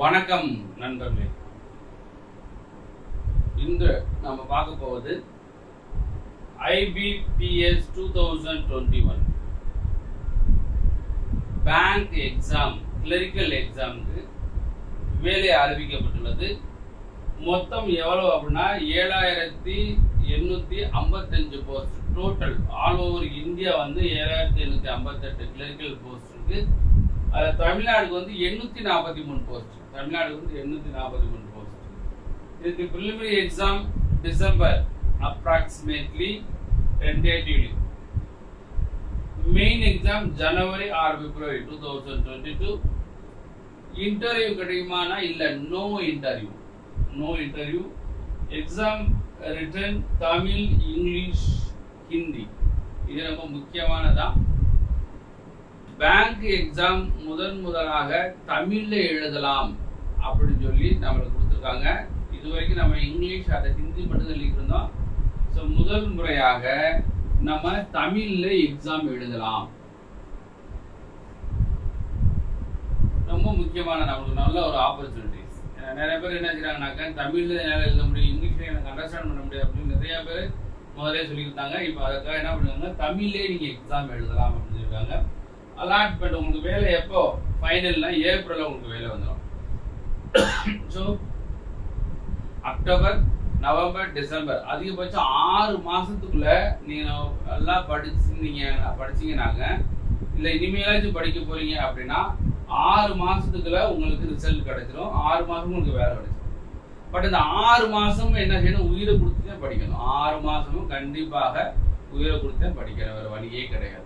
வணக்கம் நண்பர்களே இன்று நம்ம பார்க்க போவது IBPS two thousand twenty one bank exam clerical எக்ஸாமுக்கு வேலை அறிவிக்கப்பட்டுள்ளது மொத்தம் எவ்வளவு அப்படின்னா ஏழாயிரத்தி எண்ணூத்தி ஐம்பத்தஞ்சு post total all over India வந்து ஏழாயிரத்தி எண்ணூத்தி ஐம்பத்தெட்டு கிளரிக்கல் போஸ்ட் இருக்கு அதுல தமிழ்நாடுக்கு வந்து எண்ணூத்தி நாற்பத்தி மூணு போஸ்ட் தமிழ்நாடுக்கு வந்து எண்ணூத்தி நாற்பத்தி மூணு போஸ்ட் இதுக்கு preliminary exam December approximately tentatively main exam ஜனவரி ஆர் பிப்ரவரி two thousand twenty two interview கிடைக்குமானா இல்ல no interview no interview exam written Tamil English Hindi இது ரொம்ப முக்கியமானதான் பேங்க் எக்ஸாம் முதன் முதலாக தமிழ்ல எழுதலாம் அப்படின்னு சொல்லி நம்மளுக்கு கொடுத்துருக்காங்க இது வரைக்கும் நம்ம இங்கிலீஷ் அதை ஹிந்தி மட்டும் எழுதிட்டு இருந்தோம் ஸோ முதல் முறையாக நம்ம தமிழ்ல எக்ஸாம் எழுதலாம் ரொம்ப முக்கியமான நம்மளுக்கு நல்ல ஒரு ஆப்பர்ச்சுனிட்டிஸ் நிறைய பேர் என்ன செய்றாங்கனாக்கா தமிழ்ல என்னால் எழுத முடியும் இங்கிலீஷ்ல எனக்கு அண்டர்ஸ்டாண்ட் பண்ண முடியாது அப்படின்னு நிறைய பேர் முதலே சொல்லியிருந்தாங்க இப்போ அதுக்காக என்ன பண்ணுவாங்க தமிழ்லேயே நீங்க எக்ஸாம் எழுதலாம் அப்படின்னு சொல்லியிருக்காங்க அலாட்மெண்ட் உங்களுக்கு வேலை எப்போ ஃபைனல்னா ஏப்ரல்ல உங்களுக்கு வேலை வந்துடும் ஸோ அக்டோபர் நவம்பர் டிசம்பர் அதிகபட்சம் ஆறு மாசத்துக்குள்ள நீங்க நல்லா படிச்சிருந்தீங்க படிச்சீங்கன்னாங்க இல்ல இனிமேலாச்சும் படிக்க போறீங்க அப்படின்னா ஆறு மாசத்துக்குள்ள உங்களுக்கு ரிசல்ட் கிடைச்சிடும் ஆறு மாசம் உங்களுக்கு வேலை கிடைச்சிடும் பட் இந்த ஆறு மாசமும் என்ன செய்யணும் உயிரை கொடுத்து தான் படிக்கணும் ஆறு மாசமும் கண்டிப்பாக உயிரை கொடுத்து தான் படிக்கணும் வேற வழியே கிடையாது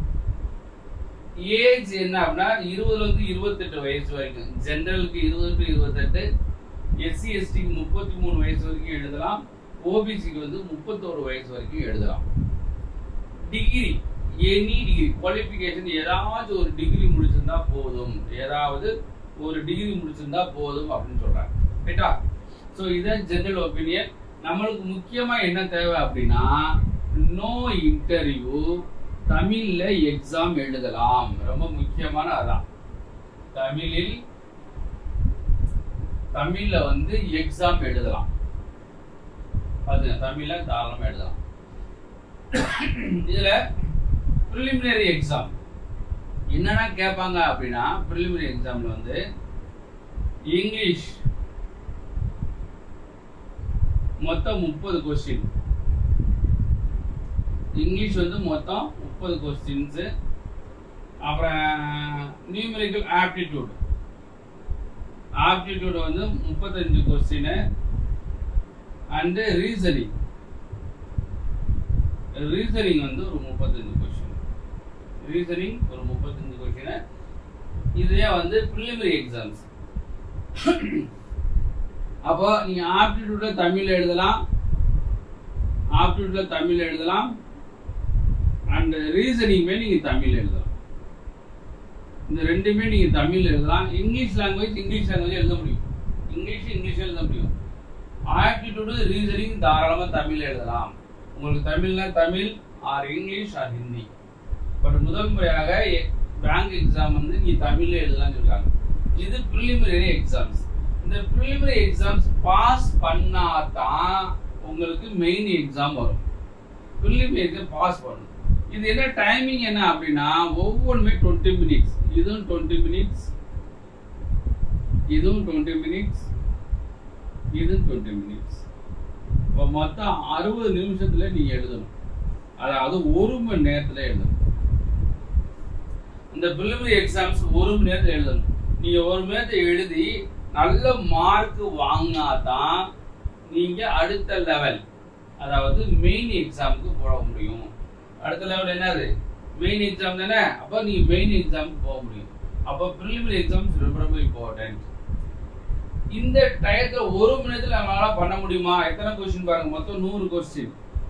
ஏஜ் என்ன அப்படின்னா இருபதுல இருந்து இருபத்தெட்டு வயசு வரைக்கும் ஜெனரலுக்கு இருபது டு இருபத்தெட்டு எஸ்சி எஸ்டிக்கு முப்பத்தி மூணு வயசு வரைக்கும் எழுதலாம் ஓபிசிக்கு வந்து முப்பத்தோரு வயசு வரைக்கும் எழுதலாம் டிகிரி எனி டிகிரி குவாலிஃபிகேஷன் ஏதாச்சும் ஒரு டிகிரி முடிச்சிருந்தா போதும் ஏதாவது ஒரு டிகிரி முடிச்சிருந்தா போதும் அப்படின்னு சொல்றாங்க ரைட்டா ஸோ இதான் ஜெனரல் ஒப்பீனியன் நம்மளுக்கு முக்கியமா என்ன தேவை அப்படின்னா நோ இன்டர்வியூ தமிழ்ல எக்ஸாம் எழுதலாம் ரொம்ப முக்கியமான அதான் தமிழில் தமிழ்ல வந்து எக்ஸாம் எழுதலாம் அது தமிழ்ல தாராளமா எழுதலாம் இதுல ப்ரிலிமினரி எக்ஸாம் என்னன்னா கேட்பாங்க அப்படின்னா ப்ரிலிமினரி எக்ஸாம்ல வந்து இங்கிலீஷ் மொத்தம் முப்பது கொஸ்டின் இங்கிலீஷ் வந்து மொத்தம் முப்பது கொஸ்டின்ஸ் அப்புறம் நியூமரிக்கல் ஆப்டிடியூட் ஆப்டிடியூட் வந்து முப்பத்தஞ்சு கொஸ்டின் அண்டு ரீசனிங் ரீசனிங் வந்து ஒரு முப்பத்தஞ்சு கொஸ்டின் ரீசனிங் ஒரு முப்பத்தஞ்சு கொஸ்டின் இதுவே வந்து ப்ரிலிமினரி எக்ஸாம்ஸ் அப்போ நீங்க ஆப்டிடியூட்ல தமிழ் எழுதலாம் ஆப்டிடியூட்ல தமிழ் எழுதலாம் அண்ட் ரீசனிங்மே நீங்க தமிழ் எழுதலாம் இந்த ரெண்டுமே நீங்க தமிழ் எழுதலாம் இங்கிலீஷ் லாங்குவேஜ் இங்கிலீஷ் லாங்குவேஜ் எழுத முடியும் இங்கிலீஷ் இங்கிலீஷ் எழுத முடியும் ஆப்டிடியூடு ரீசனிங் தாராளமா தமிழ் எழுதலாம் உங்களுக்கு தமிழ்னா Tamil or English or Hindi but முதல் முறையாக பேங்க் எக்ஸாம் வந்து நீங்க தமிழ்ல எழுதலாம்னு இருக்காங்க இது ப்ரிலிமினரி எக்ஸாம்ஸ் இந்த ப்ரிலிமினரி எக்ஸாம்ஸ் பாஸ் பண்ணாதான் உங்களுக்கு மெயின் எக்ஸாம் வரும் ப்ரிலிமினரி எக்ஸாம் பாஸ் பண்ணணும் இது என்ன டைமிங் என்ன அப்படின்னா ஒவ்வொன்றுமே டுவெண்ட்டி மினிட்ஸ் இதுவும் டுவெண்ட்டி மினிட்ஸ் இதுவும் டுவெண்ட்டி மினிட்ஸ் இதுவும் டுவெண்ட்டி மினிட்ஸ் இப்போ மொத்தம் அறுபது நிமிஷத்துல நீங்க எழுதணும் அதாவது ஒரு மணி நேரத்துல எழுதணும் இந்த ப்ரிலிமினரி எக்ஸாம்ஸ் ஒரு மணி நேரத்துல எழுதணும் நீங்க ஒரு மணி நேரத்தை எழுதி நல்ல மார்க் வாங்கினா தான் நீங்க அடுத்த லெவல் அதாவது மெயின் எக்ஸாமுக்கு போக முடியும் அடுத்த லெவல் என்னது மெயின் எக்ஸாம் தானே அப்போ நீங்க மெயின் எக்ஸாமுக்கு போக முடியும் அப்போ ப்ரிலிமினரி எக்ஸாம்ஸ் ரொம்ப ரொம்ப இம்பார்ட்டன்ட் இந்த டயத்துல ஒரு மணி நேரத்துல நம்மளால பண்ண முடியுமா எத்தனை கொஸ்டின் பாருங்க மொத்தம் நூறு கொஸ்டின்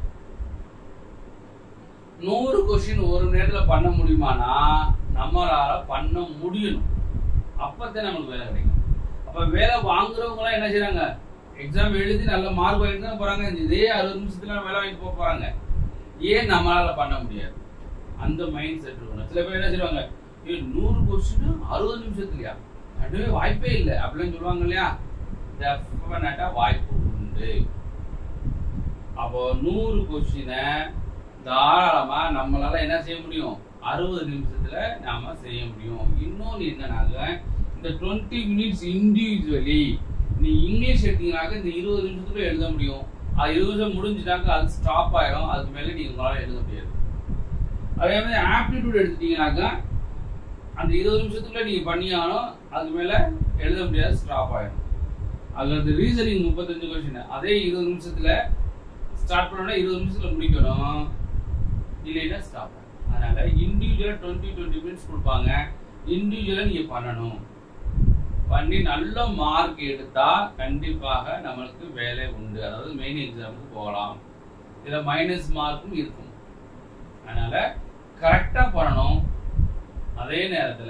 நூறு கொஸ்டின் ஒரு மணி நேரத்துல பண்ண முடியுமானா நம்மளால பண்ண முடியணும் அப்பதான் நம்மளுக்கு வேலை கிடைக்கும் அப்ப வேலை வாங்குறவங்க எல்லாம் என்ன செய்றாங்க எக்ஸாம் எழுதி நல்ல மார்க் வாங்கிட்டு தான் போறாங்க இதே அறுபது நிமிஷத்துல வேலை வாங்கி போக போறாங்க ஏன் நம்மளால பண்ண முடியாது அந்த மைண்ட் செட் இருக்கணும் சில பேர் என்ன செய்வாங்க ஏய் நூறு கொஸ்டின் அறுபது நிமிஷத்துலயா அதுவே வாய்ப்பே இல்லை அப்படின்னு சொல்லுவாங்க இல்லையா டெஃபினட்டா வாய்ப்பு உண்டு அப்போ நூறு கொஸ்டினை தாராளமா நம்மளால என்ன செய்ய முடியும் அறுபது நிமிஷத்துல நாம செய்ய முடியும் இன்னொன்னு என்னன்னாக்க இந்த டுவெண்ட்டி மினிட்ஸ் இண்டிவிஜுவலி நீ இங்கிலீஷ் எடுத்தீங்கன்னாக்க இந்த இருபது நிமிஷத்துல எழுத முடியும் அது இருபது நிமிஷம் முடிஞ்சுட்டாக்க அது ஸ்டாப் ஆயிடும் அதுக்கு மேல நீங்க உங்களால எழுத முடியாது அதே மாதிரி ஆப்டிடியூட் எடுத்துட்டீங்கன்னாக்கா அந்த இருபது நிமிஷத்துக்குள்ள நீங்க பண்ணியாலும் அதுக்கு மேல எழுத முடியாது ஸ்டாப் ஆயிடும் அதுல இந்த ரீசனிங் முப்பத்தஞ்சு கொஸ்டின் அதே இருபது நிமிஷத்துல ஸ்டார்ட் பண்ணோம்னா இருபது நிமிஷத்துல முடிக்கணும் இல்லைன்னா ஸ்டாப் அதனால இண்டிவிஜுவலா டுவெண்ட்டி டுவெண்ட்டி மினிட்ஸ் கொடுப்பாங்க இண்டிவிஜுவலா நீங்க பண்ணணும் பண்ணி நல்ல மார்க் எடுத்தா கண்டிப்பாக நம்மளுக்கு வேலை உண்டு அதாவது மெயின் எக்ஸாமுக்கு போகலாம் இதுல மைனஸ் மார்க்கும் இருக்கும் அதனால கரெக்டா பண்ணணும் அதே நேரத்துல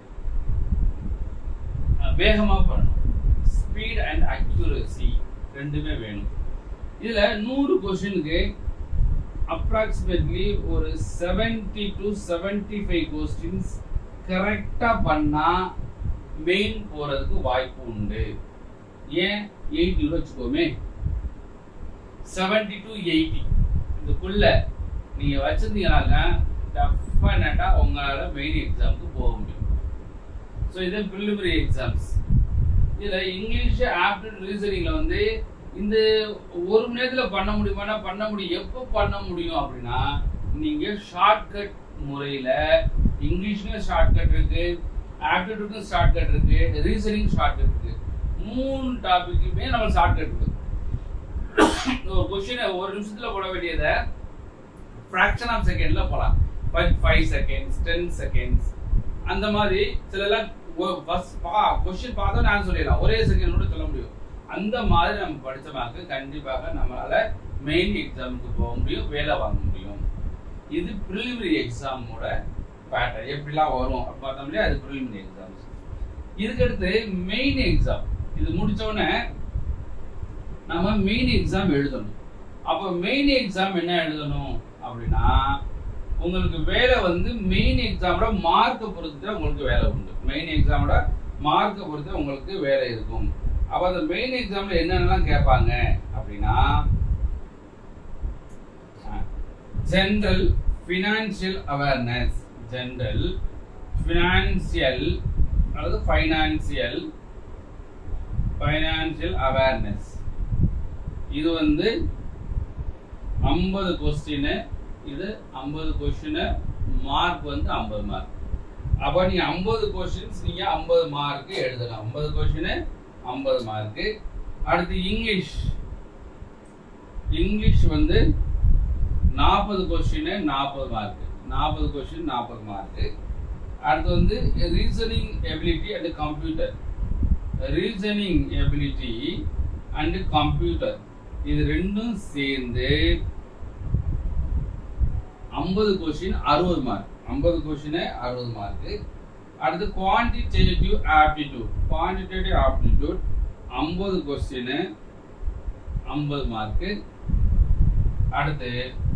அஹ், வேகமா பண்ணணும் ஸ்பீட் அண்ட் அக்யூரசி ரெண்டுமே வேணும் இதுல நூறு கொஸ்டினுக்கு அப்ராக்சிமேட்லி ஒரு seventy to seventy five questions கரெக்டா பண்ணா மெயின் போறதுக்கு வாய்ப்பு உண்டு ஏன் எயிட்டி வச்சுக்கோமே செவன்டி டு எயிட்டி இதுக்குள்ள நீங்க வச்சிருந்தீங்கன்னாக்க டெஃபினட்டா உங்களால மெயின் எக்ஸாமுக்கு போக முடியும் ஸோ இது ப்ரிலிமினரி எக்ஸாம்ஸ் இதுல இங்கிலீஷ் ஆப்டிட் ரீசனிங்ல வந்து இந்த ஒரு மணி நேரத்துல பண்ண முடியுமானா பண்ண முடியும் எப்போ பண்ண முடியும் அப்படின்னா நீங்க ஷார்ட்கட் முறையில இங்கிலீஷ்லயும் ஷார்ட்கட் இருக்கு ஆப்டிடியூட்டும் ஷார்ட்கட் இருக்கு ரீசனிங் ஷார்ட்கட் இருக்கு மூணு டாபிக்குமே நம்ம ஷார்ட்கட் இருக்கு ஒரு கொஸ்டினை ஒரு நிமிஷத்துல போட வேண்டியதை ஃப்ராக்ஷன் ஆஃப் செகண்ட்ல போலாம் ஃபைவ் செகண்ட்ஸ் டென் செகண்ட்ஸ் அந்த மாதிரி சிலலாம் கொஸ்டின் பார்த்தோம் நான் சொல்லிடலாம் ஒரே செகண்ட் கூட சொல்ல முடியும் அந்த மாதிரி நம்ம படிச்சமாக்கு கண்டிப்பாக நம்மளால மெயின் எக்ஸாமுக்கு போக முடியும் வேலை வாங்க முடியும் இது ப்ரிலிமினரி எக்ஸாமோட பேட்டர்ன் எப்படிலாம் வரும் அப்ப பார்த்தோம் இல்லையா அது ப்ரிலிமினரி எக்ஸாம்ஸ் இதுக்கடுத்து மெயின் எக்ஸாம் இது முடிச்ச உடனே நம்ம மெயின் எக்ஸாம் எழுதணும் அப்போ மெயின் எக்ஸாம் என்ன எழுதணும் அப்படின்னா உங்களுக்கு வேலை வந்து மெயின் எக்ஸாமோட மார்க்கை பொறுத்து தான் உங்களுக்கு வேலை உண்டு மெயின் எக்ஸாமோட மார்க்கை பொறுத்து உங்களுக்கு வேலை இருக்கும் அப்ப அந்த மெயின் எக்ஸாம்ல என்னென்னலாம் கேட்பாங்க அப்படின்னா general financial awareness general financial அல்லது ஃபைனான்சியல் ஃபைனான்சியல் அவேர்னஸ் இது வந்து ஐம்பது கொஸ்டின் இது ஐம்பது கொஸ்டின் மார்க் வந்து ஐம்பது மார்க் அப்போ நீங்க ஐம்பது கொஸ்டின்ஸ் நீங்க ஐம்பது மார்க் எழுதலாம் ஐம்பது கொஸ்டின் ஐம்பது மார்க் அடுத்து இங்கிலீஷ் இங்கிலீஷ் வந்து நாற்பது கொஸ்டின் நாற்பது மார்க் நாற்பது கொஸ்டின் நாற்பது மார்க் அடுத்து வந்து reasoning ability and computer reasoning ability and computer இது ரெண்டும் சேர்ந்து ஐம்பது கொஸ்டின் அறுபது மார்க் ஐம்பது கொஸ்டின் அறுபது மார்க் அடுத்து குவான்டிடேட்டிவ் ஆப்டிடியூட் குவான்டிடேட்டிவ் ஆப்டிடியூட் ஐம்பது கொஸ்டின் ஐம்பது மார்க் அடுத்து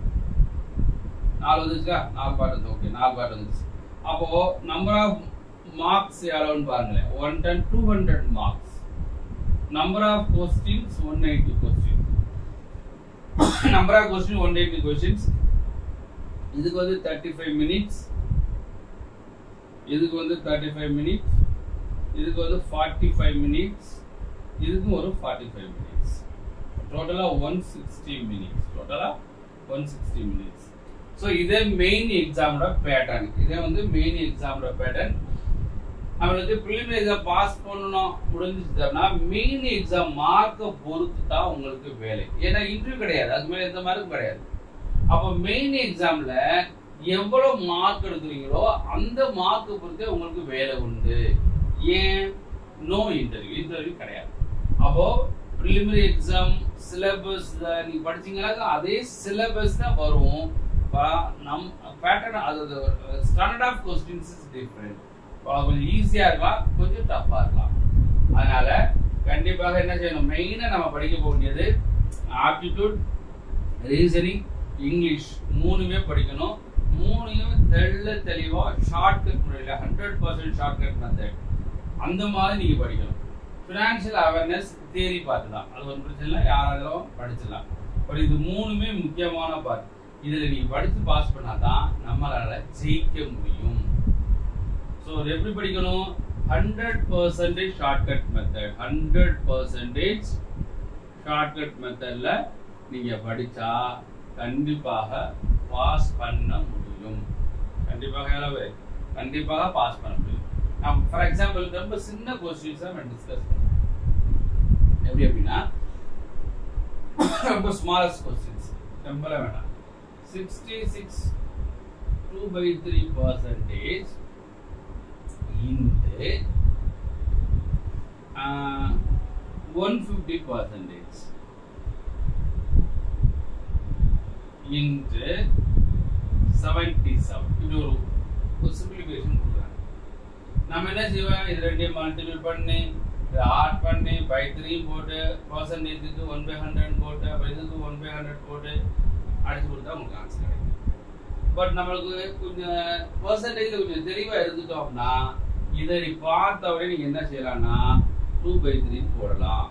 நாலு வந்துச்சா நாலு பாட்டு வந்து ஓகே நாலு பாட்டு வந்துச்சு அப்போ நம்பர் ஆஃப் மார்க்ஸ் எவ்வளோன்னு பாருங்களேன் one ten two hundred marks number of questions one eighty questions number of question one eighty questions இதுக்கு வந்து தேர்ட்டி ஃபைவ் மினிட்ஸ் இதுக்கு வந்து தேர்ட்டி ஃபைவ் மினிட்ஸ் இதுக்கு வந்து ஃபார்ட்டி ஃபைவ் மினிட்ஸ் இதுக்கும் ஒரு ஃபார்ட்டி ஃபைவ் மினிட்ஸ் டோட்டலாக ஒன் சிக்ஸ்டி மினிட்ஸ் டோட்டலாக ஒன் சிக்ஸ்டி மினிட்ஸ் ஸோ இதே மெயின் எக்ஸாமோட பேட்டர்ன் இதே வந்து மெயின் எக்ஸாமோட பேட்டர்ன் நம்மளுக்கு ப்ரிலிமினரி எக்ஸாம் பாஸ் பண்ணணும் முடிஞ்சிச்சுன்னா மெயின் எக்ஸாம் மார்க்கை பொறுத்து தான் உங்களுக்கு வேலை ஏன்னா இன்டர்வியூ கிடையாது அது மேலே எந்த மார்க்கும் கிடையாது அப்போ மெயின் எக்ஸாம்ல எவ்வளவு மார்க் எடுக்கிறீங்களோ அந்த மார்க்கை பொறுத்தே உங்களுக்கு வேலை உண்டு ஏன் நோ இன்டர்வியூ இன்டர்வியூ கிடையாது அப்போ ப்ரிலிமினரி எக்ஸாம் சிலபஸ் நீங்க படிச்சீங்கன்னா அதே சிலபஸ் தான் வரும் ப- நம் பேட்டர்ன் அது standard of questions is different கொஞ்சம் ஈஸியா இருக்கலாம் கொஞ்சம் டஃப்பா இருக்கலாம் அதனால கண்டிப்பாக என்ன செய்யணும் மெயினா நம்ம படிக்க போகியது ஆப்டிடியூட் ரீசனிங் இங்கிலீஷ் மூணுமே படிக்கணும் மூணையும் தெள்ள தெளிவா ஷார்ட்கட் முறையில் ஹண்ட்ரட் பர்சன்ட் ஷார்ட்கட் மெத்தட் அந்த மாதிரி நீங்க படிக்கணும் ஃபினான்ஷியல் அவேர்னஸ் தியரி பார்த்து தான் அது ஒரு பிரச்சனை இல்லை யாராலும் படிச்சிடலாம் பட் இது மூணுமே முக்கியமான பார்ட் இதுல நீங்க படிச்சு பாஸ் பண்ணாதான் நம்மளால ஜெயிக்க முடியும் ஸோ எப்படி படிக்கணும் hundred percentage shortcut method hundred percentage shortcut மெத்தட்ல நீங்க படிச்சா கண்டிப்பாக பாஸ் பண்ண முடியும் கண்டிப்பாக எவ்வளவு கண்டிப்பாக பாஸ் பண்ண முடியும் நான் ஃபார் எக்ஸாம்பிள் ரொம்ப சின்ன கொஸ்டின்ஸ் நம்ம டிஸ்கஸ் பண்ணுவோம் எப்படி அப்படின்னா ரொம்ப ஸ்மாலஸ்ட் கொஸ்டின்ஸ் ரொம்பலாம் வேண்டாம் sixty six two by three percentage into one fifty percentage into seventy seven இது ஒரு ஒரு சிம்பிளிஃபிகேஷன் கொடுக்குறாங்க நம்ம என்ன செய்வோம் இது ரெண்டையும் மல்டிபிள் பண்ணி இதை ஆட் பண்ணி பை த்ரீ போட்டு பர்சன்டேஜுக்கு ஒன் பை ஹண்ட்ரட் போட்டு அப்புறம் இதுக்கு ஒன் பை ஹண்ட்ரட் போட்டு அடிச்சு கொடுத்தா உங்களுக்கு ஆன்சர் கிடைக்கும் பட் நம்மளுக்கு கொஞ்சம் பர்சன்டேஜ்ல கொஞ்சம் தெளிவா இருந்துட்டோம் அப்படின்னா இதை நீ பார்த்த உடனே நீங்க என்ன செய்யலாம்னா டூ பை த்ரீ போடலாம்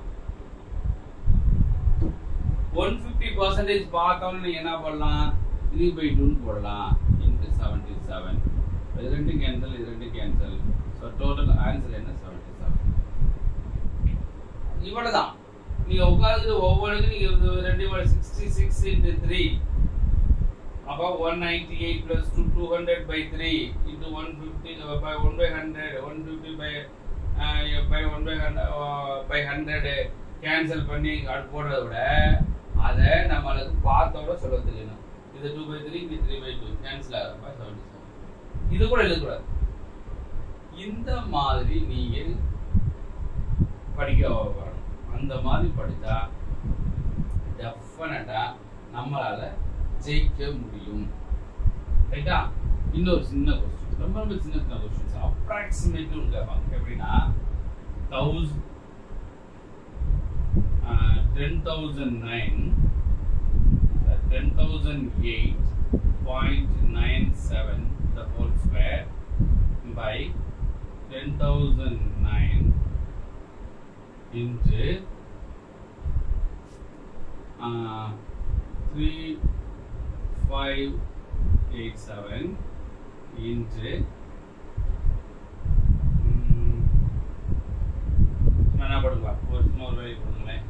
ஒன் ஃபிஃப்டி பர்சன்டேஜ் பார்த்தோன்னு நீங்க என்ன பண்ணலாம் த்ரீ பை டூன்னு போடலாம் இன்ட்டு செவன்டி செவன் இது ரெண்டு கேன்சல் இது ரெண்டு கேன்சல் ஸோ டோட்டல் ஆன்சர் என்ன செவன்டி செவன் இவ்வளவுதான் நீங்க உட்கார்ந்து ஒவ்வொன்றுக்கும் நீங்க இது ரெண்டு சிக்ஸ்டி சிக்ஸ் இன்ட்டு த்ரீ அப்போ one ninety eight plus two two hundred by three into one fifty by one by hundred one fifty by by one by hundred by hundred cancel பண்ணி அது போடுறத விட அதை நம்மளுக்கு பார்த்தோட சொல்ல தெரியணும் இது டூ பை த்ரீ இது த்ரீ பை டூ கேன்சல் ஆகிறப்ப செவன்டி செவன் இது கூட எழுதக்கூடாது இந்த மாதிரி நீங்கள் படிக்க வரணும் அந்த மாதிரி படித்தா டெஃபினட்டா நம்மளால ஜெயிக்க முடியும் ரைட்டா இன்னொரு சின்ன கொஸ்டின் ரொம்ப ரொம்ப சின்ன சின்ன கொஸ்டின்ஸ் அப்ராக்சிமேட்லி கேட்பாங்க எப்படின்னா thousand ten thousand nine ten thousand eight point nine seven the whole square by ten thousand nine into uh, three five eight seven into ம், என்ன போட்டுக்கலாம் ஒரு சும்மா ஒரு வழி போடுங்களேன்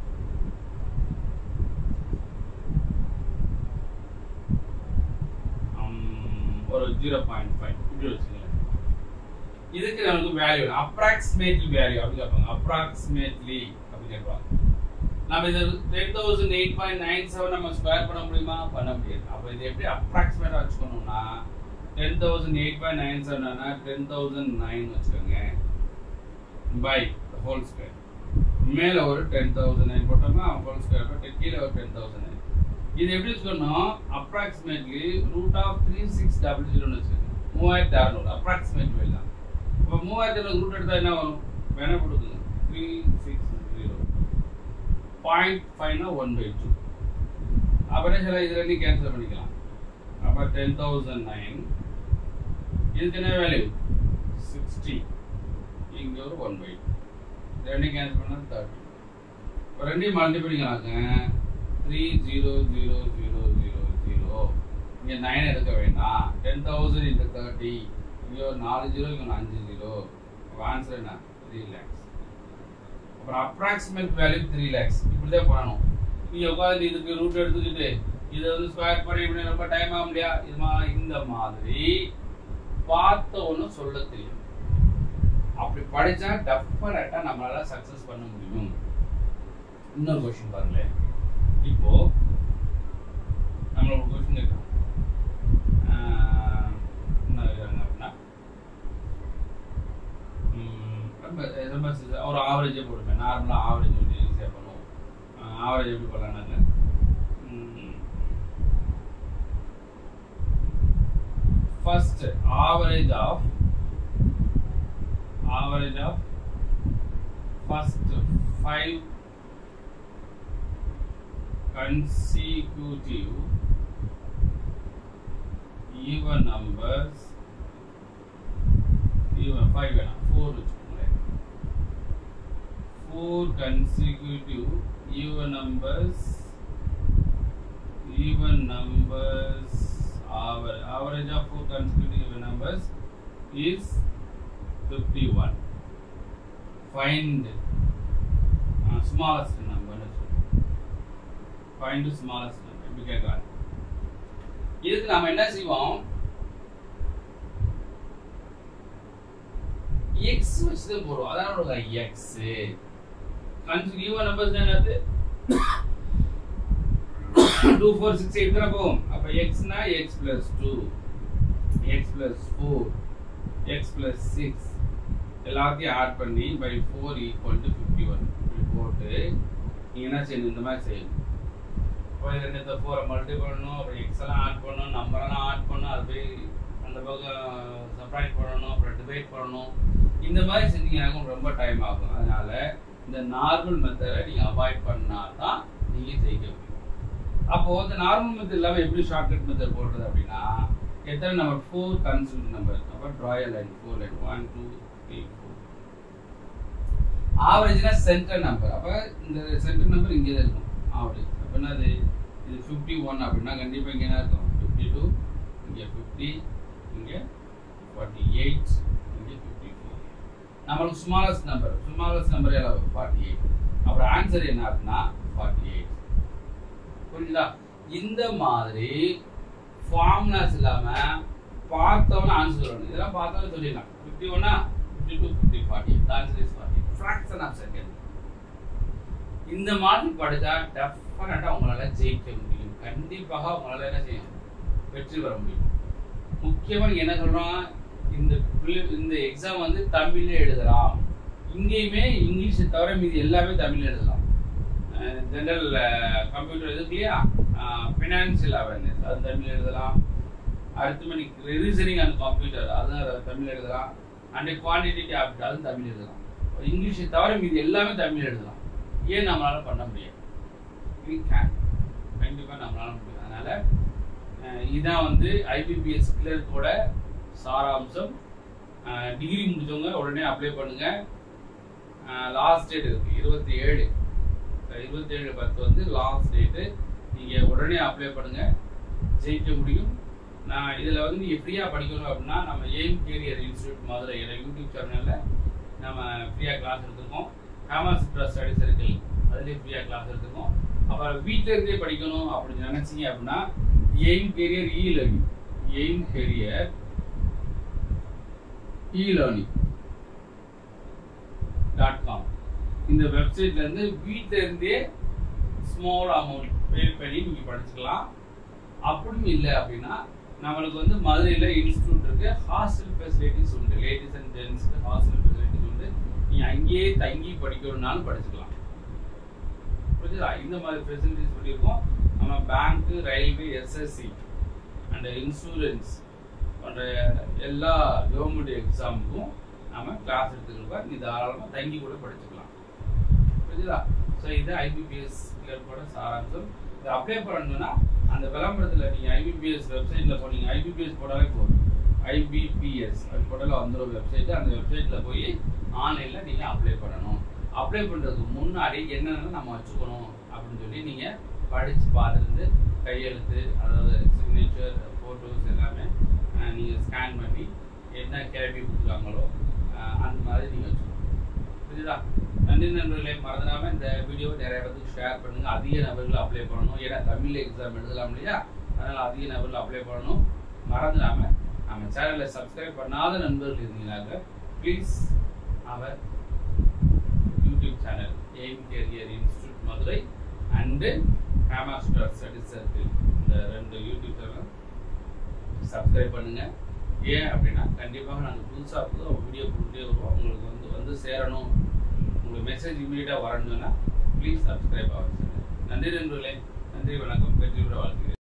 ம், ஒரு ஜீரோ பாயிண்ட் ஃபைவ் இப்படி வச்சுக்கலாம் இதுக்கு நமக்கு வேல்யூ அப்ராக்சிமேட்லி வேல்யூ அப்படி கேட்பாங்க அப்ராக்சிமேட்லி அப்படி கேட்பாங்க நம்ம இது ten thousand eight point nine seven நம்ம ஸ்கொயர் பண்ண முடியுமா பண்ண முடியாது அப்போ இது எப்படி அப்ராக்சிமேட்டாக வச்சுக்கணும்னா ten thousand eight point nine செவன்னா டென் தௌசண்ட் நைன் வச்சுக்கோங்க பை ஹோல் ஸ்கொயர் மேலே ஒரு டென் தௌசண்ட் நைன் போட்டோம்னா ஹோல் ஸ்கொயர் போட்டு கீழே ஒரு டென் தௌசண்ட் நைன் இது எப்படி வச்சுக்கணும் approximately root of three six double ஜீரோன்னு வச்சுக்கோங்க மூவாயிரத்தி அறநூறு அப்ராக்சிமேட் வேல் தான் இப்போ மூவாயிரத்தி ஐநூறு ரூட் எடுத்தால் என்ன வரும் வேணா கொடுக்குங்க த்ரீ சிக்ஸ் ஜீரோ பாயிண்ட் ஃபைவ்னா ஒன் பை டூ அப்புறம் சில இது ரெண்டையும் கேன்சல் பண்ணிக்கலாம் அப்போ டென் தௌசண்ட் நைன் இதுக்கு என்ன வேல்யூ சிக்ஸ்டி இங்கே ஒரு ஒன் பை டூ ரெண்டையும் கேன்சல் பண்ணால் தேர்ட்டி இப்போ ரெண்டையும் மல்டி பண்ணிக்கலாங்க three zero zero zero zero zero இங்கே நைன் எடுக்க வேண்டாம் டென் தௌசண்ட் இன்ட்டு தேர்ட்டி இங்கே ஒரு நாலு ஜீரோ இங்கே ஒரு அஞ்சு ஜீரோ ஆன்சர் என்ன த்ரீ லேக்ஸ் அப்புறம் அப்ராக்சிமேட் வேல்யூ த்ரீ லேக்ஸ் இப்படி தான் பண்ணணும் நீங்கள் உட்காந்து இதுக்கு ரூட் எடுத்துக்கிட்டு இதை வந்து ஸ்கொயர் பண்ணி இப்படி ரொம்ப டைம் ஆக முடியா இது மாதிரி இந்த மாதிரி பார்த்த ஒன்று சொல்ல தெரியும் அப்படி படிச்சா டெஃபினட்டா நம்மளால சக்சஸ் பண்ண முடியும் இன்னொரு கொஸ்டின் பாருங்களேன் இப்போ நம்மளோட கொஸ்டின் இருக்கு ஆஹ், என்ன இருக்காங்க அப்படின்னா ம், ரொம்ப ரொம்ப சி- ஒரு ஆவரேஜே போடுங்க நார்மலாக ஆவரேஜ் வந்து ஈஸியாக பண்ணுவோம் ஆவரேஜ் எப்படி பண்ணலாங்க first average of average of first five consecutive even numbers even five வேணாம் ஃபோர் வச்சுக்கோங்களேன் four consecutive even numbers even numbers average average of four consecutive even numbers is 51 find uh, smallest number find the smallest number இப்படி கேட்கலாம் இதுக்கு நாம என்ன செய்வோம் X வச்சு தான் போடுவோம் அதான் ஒரு எக்ஸ் கன்சிக்யூவ் நம்பர்ஸ் என்னது டூ ஃபோர் சிக்ஸ் எயிட் தானே போகும் அப்போ எக்ஸ்னா x plus two x plus four x plus six எல்லாத்தையும் ஆட் பண்ணி by four equal to fifty one இப்படி போட்டு நீங்கள் என்ன செய்யணும் இந்த மாதிரி செய்யணும் இப்போ இது ரெண்டு ஃபோரை மல்டி பண்ணணும் அப்புறம் எக்ஸ் எல்லாம் ஆட் பண்ணணும் நம்பரெல்லாம் ஆட் பண்ணணும் அது போய் அந்த பக்கம் செப்பரேட் பண்ணணும் அப்புறம் டிவைட் பண்ணணும் இந்த மாதிரி செஞ்சீங்கன்னா உங்களுக்கு ரொம்ப டைம் ஆகும் அதனால இந்த நார்மல் மெத்தடை நீங்கள் அவாய்ட் பண்ணால் தான் நீங்கள் ஜெயிக்க முடியும் அப்போ இந்த நார்மல் மெத்தட் இல்லாமல் எப்படி ஷார்ட்கட் மெத்தட் போடுறது அப்படின்னா எத்தனை நம்பர் ஃபோர் கன்சல்ட் நம்பர் அப்போ trial line four line one two three four ஆவரேஜ்னா சென்டர் நம்பர் அப்போ இந்த சென்டர் நம்பர் இங்கே தான் இருக்கும் ஆவரேஜ் அப்போ என்னது இது ஃபிஃப்டி ஒன் அப்படின்னா கண்டிப்பாக இங்கே என்ன இருக்கும் ஃபிஃப்டி டூ இங்கே ஃபிஃப்டி இங்கே ஃபார்ட்டி எயிட் இங்கே ஃபிஃப்டி ஃபோர் நம்மளுக்கு ஸ்மாலஸ்ட் நம்பர் ஸ்மாலஸ்ட் நம்பர் எல்லாம் ஃபார்ட்டி எயிட் அப்புறம் ஆன்சர் என்ன அப்படின்னா ஃபார்ட்டி எயிட் புரியுதா இந்த மாதிரி ஃபார்முலாஸ் இல்லாம பார்த்தவன ஆன்சர் சொல்லணும் இதெல்லாம் பார்த்தவன சொல்லிடலாம் ஃபிஃப்டி ஒன்னா fifty two fifty forty answer is forty fraction of second இந்த மாதிரி படித்தா டெஃபினட்டாக உங்களால ஜெயிக்க முடியும் கண்டிப்பாக உங்களால என்ன செய்யும் வெற்றி பெற முடியும் முக்கியமாக நீங்க என்ன சொல்றோம் இந்த பிள்ளை- இந்த எக்ஸாம் வந்து தமிழ்ல எழுதலாம் இங்கேயுமே இங்கிலீஷை தவிர மீதி எல்லாமே தமிழ்ல எழுதலாம் ஜெனரல் கம்ப்யூட்டர் இருக்கு இல்லையா ஃபினான்ஷியல் அவேர்னஸ் அது தமிழ் எழுதலாம் அடுத்து மணிக்கு ரீசனிங் அண்ட் கம்ப்யூட்டர் அதுவும் தமிழ் எழுதலாம் அண்ட் குவான்டிட்டி ஆப்ட் அதுவும் தமிழ் எழுதலாம் இங்கிலீஷை தவிர மீதி எல்லாமே தமிழ் எழுதலாம் ஏன் நம்மளால பண்ண முடியாது We can. கண்டிப்பா நம்மளால முடியும் அதனால அஹ், இதான் வந்து ஐபிபிஎஸ் கிளர்க்கோட சாராம்சம் டிகிரி முடிச்சவங்க உடனே அப்ளை பண்ணுங்க லாஸ்ட் டேட் இருக்கு இருபத்தி ஏழு இருபத்தி ஏழு பத்து வந்து லாஸ்ட் டேட்டு நீங்க உடனே அப்ளை பண்ணுங்க ஜெயிக்க முடியும் நான் இதுல வந்து நீங்க ஃப்ரீயா படிக்கணும் அப்படின்னா நம்ம எய்ம் கேரியர் இன்ஸ்டியூட் மதுரை என்ற யூடியூப் சேனல்ல நம்ம ஃப்ரீயா கிளாஸ் எடுத்திருக்கோம் காமர்ஸ் ஸ்டடி சர்க்கிள் அதுலேயும் ஃப்ரீயா கிளாஸ் எடுத்திருக்கோம் அப்புறம் வீட்டில இருந்தே படிக்கணும் அப்படின்னு நினைச்சீங்க அப்படின்னா aim career e learning aim career e learning dot com இந்த வெப்சைட்ல இருந்து வீட்டில இருந்தே ஸ்மால் அமௌண்ட் பே பண்ணி நீங்க படிச்சுக்கலாம் அப்படியும் இல்லை அப்படின்னா நம்மளுக்கு வந்து மதுரையில் இன்ஸ்டியூட் இருக்கு ஹாஸ்டல் ஃபெசிலிட்டிஸ் உண்டு லேடிஸ் அண்ட் ஜென்ஸ்க்கு ஹாஸ்டல் ஃபெசிலிட்டிஸ் உண்டு நீங்க அங்கேயே தங்கி படிக்கணும்னாலும் படிச்சுக்கலாம் புரியுதா இந்த மாதிரி ஃபெசிலிட்டிஸ் பண்ணியிருக்கோம் நம்ம bank railway SSC and insurance போன்ற எல்லா கவர்மெண்ட் எக்ஸாமுக்கும் நம்ம கிளாஸ் எடுத்துருக்கோம் நீ தாராளமாக தங்கி கூட படிச்சுக்கலாம் புரியுதா ஸோ இது ஐபிபிஎஸ் கிளர்க்கோட சாராம்சம் இதை அப்ளை பண்ணணும்னா அந்த விளம்பரத்தில் நீங்கள் ஐபிபிஎஸ் வெப்சைட்டில் போனீங்க ஐபிபிஎஸ் போட்டாலே போதும் ஐபிபிஎஸ் அது போட்டால வந்துடும் வெப்சைட் அந்த வெப்சைட்டில் போய் ஆன்லைனில் நீங்கள் அப்ளை பண்ணணும் அப்ளை பண்ணுறதுக்கு முன்னாடி என்னென்ன நம்ம வச்சுக்கணும் அப்படின்னு சொல்லி நீங்கள் படித்து பார்த்துருந்து கையெழுத்து அதாவது சிக்னேச்சர் ஃபோட்டோஸ் எல்லாமே நீங்கள் ஸ்கேன் பண்ணி என்ன கேள்வி கொடுத்துருக்காங்களோ அஹ், அந்த மாதிரி நீங்கள் வச்சுக்கணும் புரியுதா நன்றி நண்பர்களே மறந்துடாம இந்த வீடியோ நிறைய பேருக்கு ஷேர் பண்ணுங்க அதிக நபர்கள் அப்ளை பண்ணணும் ஏன்னா தமிழ் எக்ஸாம் எழுதலாம் இல்லையா அதனால அதிக நபர்கள் அப்ளை பண்ணணும் மறந்துடாம நம்ம சேனலை சப்ஸ்கிரைப் பண்ணாத நண்பர்கள் இருந்தீங்கன்னாக்க please our YouTube channel aim career institute Madurai and ஹேமாஸ்டர் ஸ்டடி சர்க்கிள் இந்த ரெண்டு யூடியூப் சேனல் சப்ஸ்கிரைப் பண்ணுங்க ஏன் அப்படின்னா கண்டிப்பாக நாங்கள் புதுசாக புது வீடியோ போட்டுட்டே வருவோம் உங்களுக்கு வந்து வந்து சேரணும் உங்களுக்கு மெசேஜ் இமீடியட்டாக வரணும்னா ப்ளீஸ் சப்ஸ்கிரைப் ஆகும் நன்றி நண்பர்களே நன்றி வணக்கம் வெற்றி பெற வாழ்த்துக்கிறேன்